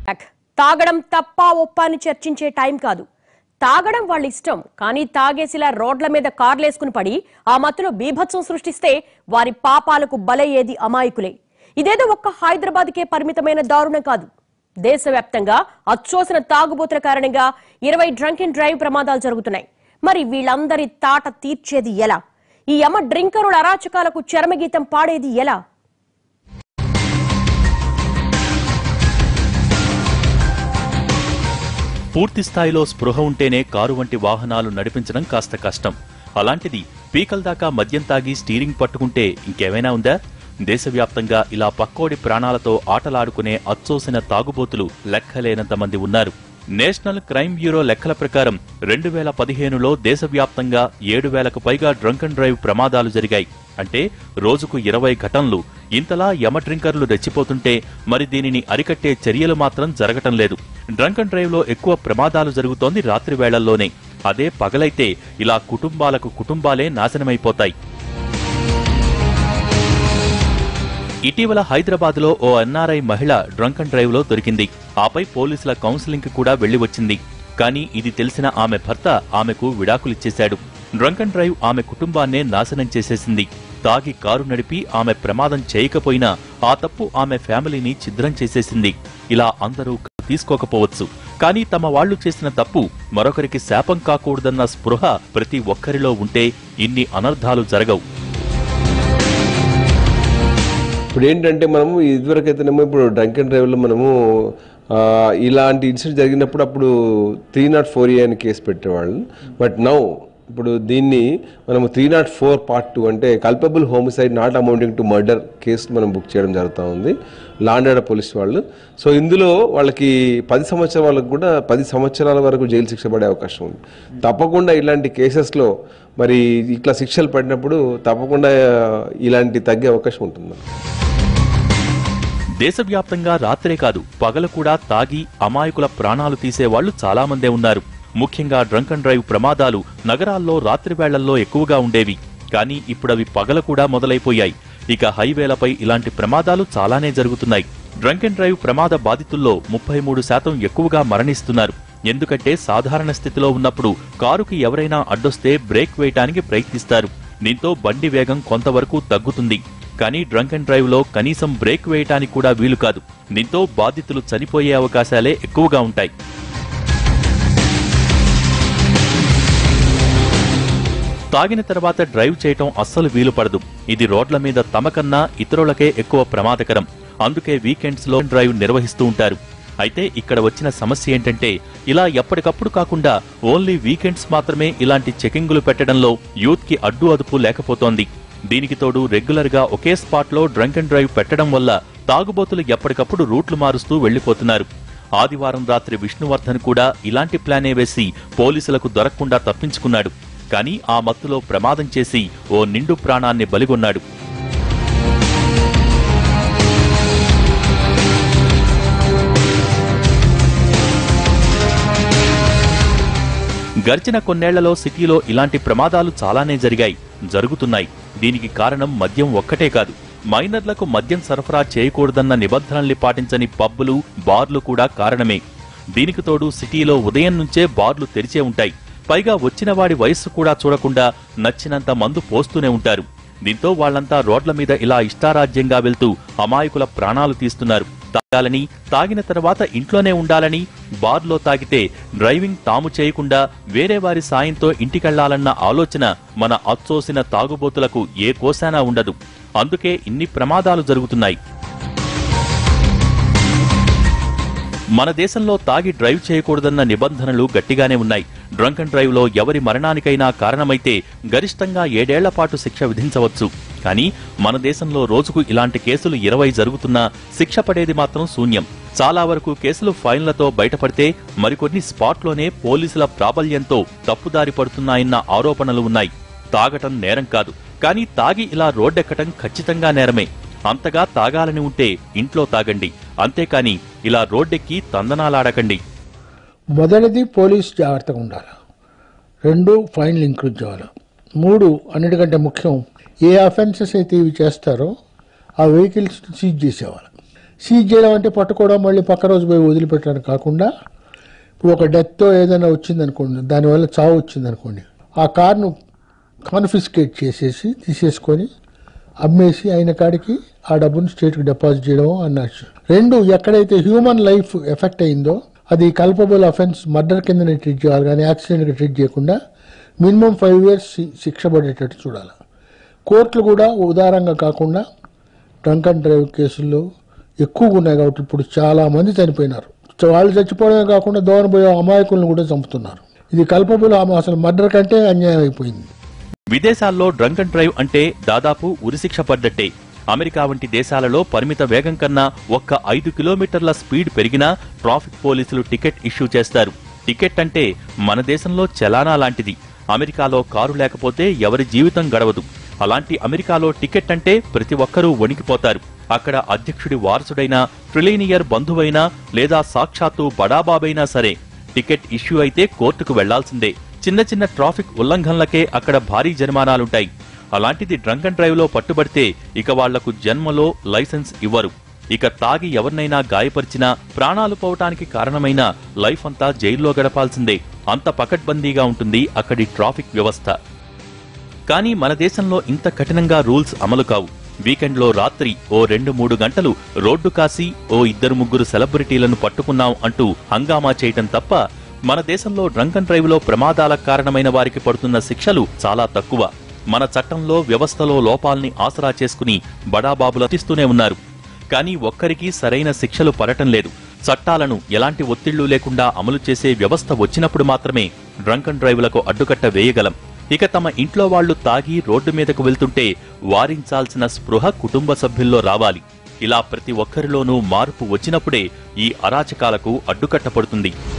అక్, తాగడం తప్ప ఒప్ప అని చర్చించే టైం కాదు తాగడం వాళ్ళ ఇష్టం కానీ తాగేసిలా రోడ్ల మీద కార్లేసుకుని పడి ఆ మత్తులో బీభత్సం సృష్టిస్తే వారి పాపాలకు బలయ్యేది అమాయకులే ఇదేదో ఒక్క హైదరాబాద్కే పరిమితమైన దారుణం కాదు దేశవ్యాప్తంగా అచ్చోసిన తాగుబోతుల కారణంగా ఇరవై డ్రంక్ అండ్ డ్రైవ్ ప్రమాదాలు జరుగుతున్నాయి మరి వీళ్ళందరి తాట తీర్చేది ఎలా ఈ యమ డ్రింకరుల అరాచకాలకు చరమగీతం పాడేది ఎలా పూర్తి స్థాయిలో స్పృహ ఉంటేనే కారు వంటి వాహనాలు నడిపించడం కాస్త కష్టం అలాంటిది పీకల దాకా మద్యం తాగి స్టీరింగ్ పట్టుకుంటే ఇంకేమైనా ఉందా దేశవ్యాప్తంగా ఇలా పక్కోడి ప్రాణాలతో ఆటలాడుకునే అచ్చోసిన తాగుబోతులు లెక్కలేనంత మంది ఉన్నారు నేషనల్ క్రైమ్ బ్యూరో లెక్కల ప్రకారం రెండు వేల పదిహేనులో దేశవ్యాప్తంగా ఏడు వేలకు పైగా డ్రంక్ అండ్ డ్రైవ్ ప్రమాదాలు జరిగాయి అంటే రోజుకు ఇరవై ఘటనలు ఇంతలా యమ డ్రింకర్లు రెచ్చిపోతుంటే మరి దీనిని అరికట్టే చర్యలు మాత్రం జరగటం లేదు డ్రంక్ అండ్ డ్రైవ్ లో ఎక్కువ ప్రమాదాలు జరుగుతోంది రాత్రి వేళల్లోనే అదే పగలైతే ఇలా కుటుంబాలకు కుటుంబాలే నాశనమైపోతాయి ఇటీవల హైదరాబాద్ లో ఓ ఎన్ఆర్ఐ మహిళ డ్రంక్ అండ్ డ్రైవ్ లో దొరికింది ఆపై పోలీసుల కౌన్సిలింగ్ కి కూడా వెళ్లి వచ్చింది కానీ ఇది తెలిసిన ఆమె భర్త ఆమెకు విడాకులిచ్చేశాడు డ్రంక్ అండ్ డ్రైవ్ ఆమె కుటుంబాన్నే నాశనం చేసేసింది తాగి కారు నడిపి ఆమె ప్రమాదం చేయకపోయినా ఆ తప్పు ఆమె ఫ్యామిలీని ఛిద్రం చేసేసింది ఇలా అందరూ తీసుకోకపోవచ్చు కానీ తమ వాళ్లు చేసిన తప్పు మరొకరికి శాపం కాకూడదన్న స్పృహ ప్రతి ఒక్కరిలో ఉంటే ఇన్ని అనర్థాలు జరగవు ఇప్పుడు ఏంటంటే మనము ఇదివరకు అయితేనేమో ఇప్పుడు డ్రంక్ అండ్ డ్రైవ్లో మనము ఆ, ఇలాంటి ఇన్సిడెంట్ జరిగినప్పుడు అప్పుడు త్రీ నాట్ ఫోర్ ఏ అని కేసు పెట్టేవాళ్ళు బట్ నౌ ఇప్పుడు దీన్ని మనము three not four part two అంటే culpable homicide not amounting to murder case మనం బుక్ చేయడం జరుగుతూ ఉంది లాండాడ పోలీస్ వాళ్ళు సో ఇందులో వాళ్ళకి పది సంవత్సరాల వాళ్ళకి కూడా పది సంవత్సరాల వరకు జైలు శిక్ష పడే అవకాశం ఉంది తప్పకుండా ఇలాంటి కేసెస్లో మరి ఇట్లా శిక్షలు పడినప్పుడు తప్పకుండా ఇలాంటి తగ్గే అవకాశం ఉంటుంది దేశవ్యాప్తంగా రాత్రే కాదు పగలు కూడా తాగి అమాయకుల ప్రాణాలు తీసేవాళ్లు చాలా మందే ఉన్నారు ముఖ్యంగా డ్రంక్ అండ్ డ్రైవ్ ప్రమాదాలు నగరాల్లో రాత్రి వేళల్లో ఎక్కువగా ఉండేవి కానీ ఇప్పుడవి పగల కూడా మొదలైపోయాయి ఇక హైవేలపై ఇలాంటి ప్రమాదాలు చాలానే జరుగుతున్నాయి డ్రంక్ అండ్ డ్రైవ్ ప్రమాద బాధితుల్లో ముప్పై మూడు శాతం ఎక్కువగా మరణిస్తున్నారు ఎందుకంటే సాధారణ స్థితిలో ఉన్నప్పుడు కారుకి ఎవరైనా అడ్డొస్తే బ్రేక్ వేయటానికి ప్రయత్నిస్తారు దీంతో బండి వేగం కొంతవరకు తగ్గుతుంది కానీ డ్రంక్ అండ్ డ్రైవ్ లో కనీసం బ్రేక్ వేయటానికి కూడా వీలు కాదు దీంతో బాధితులు చనిపోయే అవకాశాలే ఎక్కువగా ఉంటాయి తాగిన తర్వాత డ్రైవ్ చేయటం అస్సలు వీలు పడదు ఇది రోడ్ల మీద తమకన్నా ఇతరులకే ఎక్కువ ప్రమాదకరం అందుకే వీకెండ్స్ లో డ్రైవ్ నిర్వహిస్తూ ఉంటారు అయితే ఇక్కడ వచ్చిన సమస్య ఏంటంటే ఇలా ఎప్పటికప్పుడు కాకుండా ఓన్లీ వీకెండ్స్ మాత్రమే ఇలాంటి చెకింగులు పెట్టడంలో యూత్ కి అడ్డు అదుపు లేకపోతోంది దీనికి తోడు రెగ్యులర్ గా ఒకే స్పాట్ లో డ్రంక్ అండ్ డ్రైవ్ పెట్టడం వల్ల తాగుబోతులు ఎప్పటికప్పుడు రూట్లు మారుస్తూ వెళ్లిపోతున్నారు ఆదివారం రాత్రి విష్ణువర్ధన్ కూడా ఇలాంటి ప్లానే వేసి పోలీసులకు దొరకకుండా తప్పించుకున్నాడు కానీ ఆ మత్తులో ప్రమాదం చేసి ఓ నిండు ప్రాణాన్ని బలిగొన్నాడు గడిచిన కొన్నేళ్లలో సిటీలో ఇలాంటి ప్రమాదాలు చాలానే జరిగాయి జరుగుతున్నాయి దీనికి కారణం మద్యం ఒక్కటే కాదు మైనర్లకు మద్యం సరఫరా చేయకూడదన్న నిబంధనల్ని పాటించని పబ్బులు బార్లు కూడా కారణమే దీనికి తోడు సిటీలో ఉదయం నుంచే బార్లు తెరిచే ఉంటాయి పైగా వచ్చిన వాడి వయస్సు కూడా చూడకుండా నచ్చినంత మందు పోస్తూనే ఉంటారు దీంతో వాళ్ళంతా రోడ్ల మీద ఇలా ఇష్టారాజ్యంగా వెళ్తూ అమాయకుల ప్రాణాలు తీస్తున్నారు తాగాలని తాగిన తర్వాత ఇంట్లోనే ఉండాలని బార్లో తాగితే డ్రైవింగ్ తాము చేయకుండా వేరే వారి సాయంతో ఇంటికెళ్లాలన్న ఆలోచన మన అచ్చోసిన తాగుబోతులకు ఏ కోశానా ఉండదు అందుకే ఇన్ని ప్రమాదాలు జరుగుతున్నాయి మన దేశంలో తాగి డ్రైవ్ చేయకూడదన్న నిబంధనలు గట్టిగానే ఉన్నాయి డ్రంక్ అండ్ డ్రైవ్ లో ఎవరి మరణానికైనా కారణమైతే గరిష్టంగా ఏడేళ్ల పాటు శిక్ష విధించవచ్చు కానీ మన దేశంలో రోజుకు ఇలాంటి కేసులు ఇరవై జరుగుతున్నా శిక్ష పడేది మాత్రం శూన్యం చాలా వరకు కేసులు ఫైన్లతో బయటపడితే మరికొన్ని స్పాట్లోనే పోలీసుల ప్రాబల్యంతో తప్పుదారి పడుతున్నాయన్న ఆరోపణలు ఉన్నాయి తాగటం నేరం కాదు కానీ తాగి ఇలా రోడ్డెక్కటం ఖచ్చితంగా నేరమే అంతగా తాగాలని ఉంటే ఇంట్లో తాగండి అంతేకాని ఇలా రోడ్డెక్కి తందనాలాడకండి మొదటిది పోలీస్ జాగ్రత్తగా ఉండాలి రెండు ఫైన్లు ఇంక్రీజ్ చేయాలి మూడు అన్నిటికంటే ముఖ్యం ఏ అఫెన్సెస్ అయితే ఇవి చేస్తారో ఆ వెహికల్స్ సీజ్ చేసేవాళ్ళు సీజ్ చేయడం అంటే పట్టుకోవడం మళ్ళీ పక్క రోజు పోయి వదిలిపెట్టడం కాకుండా ఇప్పుడు ఒక డెత్ ఏదైనా వచ్చిందనుకోండి దానివల్ల చావు వచ్చిందనుకోండి ఆ కార్ను కాన్ఫిస్కేట్ చేసేసి తీసేసుకొని అమ్మేసి అయిన కాడికి ఆ డబ్బును స్టేట్కి డిపాజిట్ చేయడం అన్నట్టు రెండు ఎక్కడైతే హ్యూమన్ లైఫ్ ఎఫెక్ట్ అయిందో అది కల్పబుల్ అఫెన్స్ మర్డర్ కిందనే ట్రీట్ చేయాలి కానీ యాక్సిడెంట్గా ట్రీట్ చేయకుండా మినిమం ఫైవ్ ఇయర్స్ శిక్ష పడేటట్టు చూడాలి కోర్టులు కూడా ఉదారంగా కాకుండా డ్రంక్ అండ్ డ్రైవ్ కేసుల్లో ఎక్కువగా ఉన్నాయి కాబట్టి ఇప్పుడు చాలా మంది చనిపోయినారు వాళ్ళు చచ్చిపోవడమే కాకుండా దూరం పోయే అమాయకులను కూడా చంపుతున్నారు ఇది కల్పబుల్ అసలు మర్డర్ కంటే అన్యాయం అయిపోయింది విదేశాల్లో డ్రంక్ అండ్ డ్రైవ్ అంటే దాదాపు ఉరిశిక్ష పడ్డట్టే అమెరికా వంటి దేశాలలో పరిమిత వేగం కన్నా ఒక్క ఐదు కిలోమీటర్ల స్పీడ్ పెరిగినా ట్రాఫిక్ పోలీసులు టికెట్ ఇష్యూ చేస్తారు టికెట్ అంటే మన దేశంలో చలానా లాంటిది అమెరికాలో కారు లేకపోతే ఎవరి జీవితం గడవదు అలాంటి అమెరికాలో టికెట్ అంటే ప్రతి ఒక్కరూ వణికిపోతారు అక్కడ అధ్యక్షుడి వారసుడైనా ట్రిలీనియర్ బంధువైనా లేదా సాక్షాత్తు బడాబాబైనా సరే టికెట్ ఇష్యూ అయితే కోర్టుకు వెళ్లాల్సిందే చిన్న చిన్న ట్రాఫిక్ ఉల్లంఘనలకే అక్కడ భారీ జరిమానాలుంటాయి అలాంటిది డ్రంక్ అండ్ డ్రైవ్ లో పట్టుబడితే ఇక వాళ్లకు జన్మలో లైసెన్స్ ఇవ్వరు ఇక తాగి ఎవరినైనా గాయపరిచినా ప్రాణాలు పోవటానికి కారణమైన లైఫ్ అంతా జైల్లో గడపాల్సిందే అంత పకడ్బందీగా ఉంటుంది అక్కడి ట్రాఫిక్ వ్యవస్థ కానీ మన దేశంలో ఇంత కఠినంగా రూల్స్ అమలు కావు వీకెండ్లో రాత్రి ఓ రెండు మూడు గంటలు రోడ్డు కాసి ఓ ఇద్దరు ముగ్గురు సెలబ్రిటీలను పట్టుకున్నాం అంటూ హంగామా చేయటం తప్ప మన దేశంలో డ్రంక్ అండ్ డ్రైవ్ లో ప్రమాదాలకు కారణమైన వారికి పడుతున్న శిక్షలు చాలా తక్కువ మన చట్టంలో వ్యవస్థలో లోపాల్ని ఆసరా చేసుకుని బడాబాబులు అతిస్తూనే ఉన్నారు కానీ ఒక్కరికి సరైన శిక్షలు పడటం లేదు చట్టాలను ఎలాంటి ఒత్తిళ్లు లేకుండా అమలు చేసే వ్యవస్థ వచ్చినప్పుడు మాత్రమే డ్రంక్ అండ్ డ్రైవ్లకు అడ్డుకట్ట వేయగలం ఇక తమ ఇంట్లో వాళ్లు తాగి రోడ్డు మీదకు వెళ్తుంటే వారించాల్సిన స్పృహ కుటుంబ సభ్యుల్లో రావాలి ఇలా ప్రతి ఒక్కరిలోనూ మార్పు వచ్చినప్పుడే ఈ అరాచకాలకు అడ్డుకట్టపడుతుంది